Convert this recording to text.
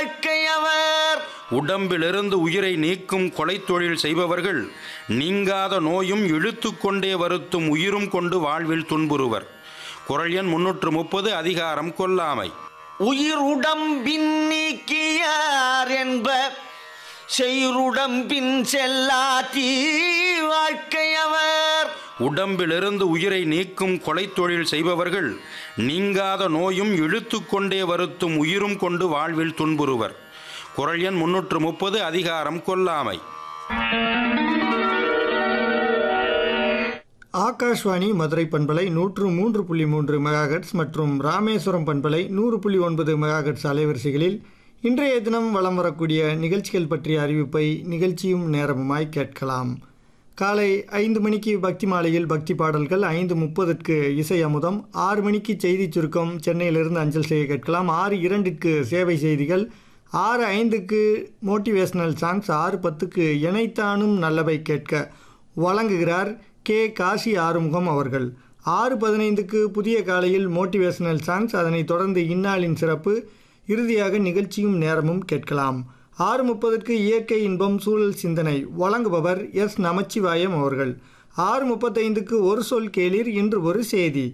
வாழ்க்கையவர் உடம்பிலிருந்து உயிரை நீக்கும் கொலைத் தொழில் செய்பவர்கள் நீங்காத நோயும் இழுத்து கொண்டே வருத்தும் உயிரும் கொண்டு வாழ்வில் துன்புறுவர் குரல் எண் முன்னூற்று முப்பது அதிகாரம் கொல்லாமை உயிர் உடம்பின் நீக்கியார் என்ப செய்ருடம்பின் செல்லாத்தி வாழ்க்கையவர் உடம்பிலிருந்து உயிரை நீக்கும் கொலைத் தொழில் செய்பவர்கள் நீங்காத நோயும் இழுத்து கொண்டே வருத்தும் உயிரும் கொண்டு வாழ்வில் துன்புறுவர் குரல் எண் முன்னூற்று முப்பது அதிகாரம் கொல்லாமை ஆகாஷ்வாணி மதுரை பண்பலை நூற்று மூன்று புள்ளி மூன்று மெகாஹெட்ஸ் மற்றும் ராமேஸ்வரம் பண்பலை நூறு புள்ளி ஒன்பது மெகாஹெட்ஸ் அலைவரிசைகளில் இன்றைய தினம் வலம் வரக்கூடிய நிகழ்ச்சிகள் பற்றிய அறிவிப்பை நிகழ்ச்சியும் நேரமுமாய் கேட்கலாம் காலை ஐந்து மணிக்கு பக்தி மாலையில் பக்தி பாடல்கள் ஐந்து முப்பதுக்கு இசை அமுதம் ஆறு மணிக்கு செய்தி சுருக்கம் சென்னையிலிருந்து அஞ்சல் செய்ய கேட்கலாம் ஆறு இரண்டிற்கு சேவை செய்திகள் ஆறு ஐந்துக்கு மோட்டிவேஷனல் சாங்ஸ் ஆறு பத்துக்கு இணைத்தானும் நல்லவை கேட்க வழங்குகிறார் கே காசி ஆறுமுகம் அவர்கள் ஆறு பதினைந்துக்கு புதிய காலையில் மோட்டிவேஷனல் சாங்ஸ் அதனைத் தொடர்ந்து இந்நாளின் சிறப்பு இறுதியாக நிகழ்ச்சியும் நேரமும் கேட்கலாம் ஆறு முப்பதற்கு இயற்கை இன்பம் சூழல் சிந்தனை வழங்குபவர் எஸ் நமச்சிவாயம் அவர்கள் ஆறு முப்பத்தைந்துக்கு ஒரு சொல் கேளீர் இன்று ஒரு செய்தி